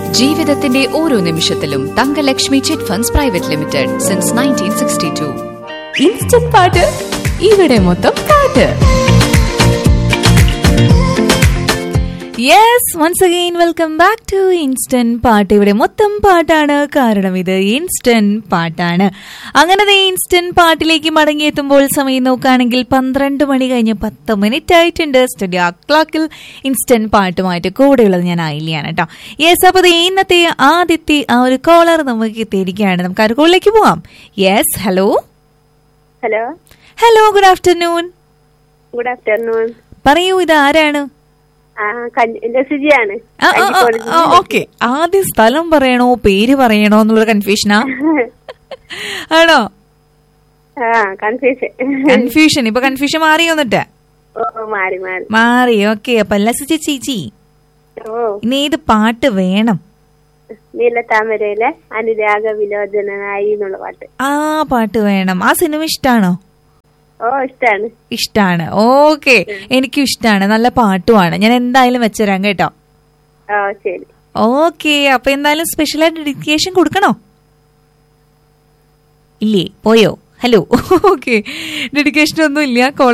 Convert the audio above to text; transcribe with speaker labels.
Speaker 1: ജീവിതത്തിന്റെ ഓരോ നിമിഷത്തിലും Thankalakshmi chit funds private limited since nineteen sixty two
Speaker 2: instant പാട്ട് ഇവിടെ മൊത്തം പാട്ട് yes once again welcome back to instant പാട്ട് ഇവിടെ മൊത്തം പാട്ടാണ് കാരണം ഇത് ഇൻസ്റ്റന്റ് പാട്ടാണ് അങ്ങനത്തെ ഇൻസ്റ്റന്റ് പാട്ടിലേക്ക് മടങ്ങിയെത്തുമ്പോൾ സമയം നോക്കുകയാണെങ്കിൽ പന്ത്രണ്ട് മണി കഴിഞ്ഞ് പത്ത് മിനിറ്റ് ആയിട്ടുണ്ട് സ്റ്റുഡിയോ ക്ലോക്കിൽ ഇൻസ്റ്റന്റ് പാട്ടുമായിട്ട് കൂടെയുള്ളത് ഞാൻ ആയില്ലാണ് കേട്ടോ യെസ് അപ്പോൾ ദേ ഇന്നത്തെ ആദ്യത്തെ ആ ഒരു കോളർ നമുക്ക് എത്തിയിരിക്കുകയാണ് നമുക്ക് ആ ഒരു കോളിലേക്ക് പോവാം yes hello
Speaker 3: hello
Speaker 2: hello good afternoon
Speaker 3: good afternoon
Speaker 2: പറയൂ ഇത് ആരാണ്
Speaker 3: ആ കഞ്ഞി- ലസുജിയാണ്
Speaker 2: ഓക്കെ ആദ്യം സ്ഥലം പറയണോ പേര് പറയണോ എന്നുള്ള കൺഫ്യൂഷനാ ആണോ
Speaker 3: ആ കൺഫ്യൂഷൻ
Speaker 2: കൺഫ്യൂഷൻ ഇപ്പൊ കൺഫ്യൂഷൻ മാറി വന്നിട്ട്
Speaker 3: ഓ മാറി മാറി
Speaker 2: മാറി ഓക്കെ അപ്പൊ ലസ ചേച്ചി
Speaker 3: ഓ
Speaker 2: ഇനി ഏത് പാട്ട് വേണം
Speaker 3: നീലത്താമരയിലെ അനുരാഗ വിലോചനായി എന്നുള്ള പാട്ട്
Speaker 2: ആ പാട്ട് വേണം ആ സിനിമ ഇഷ്ടാണോ
Speaker 3: ഓ ഇഷ്ടാണ്
Speaker 2: ഇഷ്ടാണ് ഓക്കെ എനിക്കും ഇഷ്ടാണ് നല്ല പാട്ടുമാണ് ഞാൻ എന്തായാലും വെച്ചുതരാം കേട്ടോ
Speaker 3: ഓ ശരി
Speaker 2: ഓക്കെ അപ്പൊ എന്തായാലും സ്പെഷ്യലായിട്ട് ഡെഡിക്കേഷൻ കൊടുക്കണോ ഇല്ലേ പോയോ ഹലോ ഓക്കെ ഡെഡിക്കേഷൻ ഒന്നും ഇല്ല കോൾ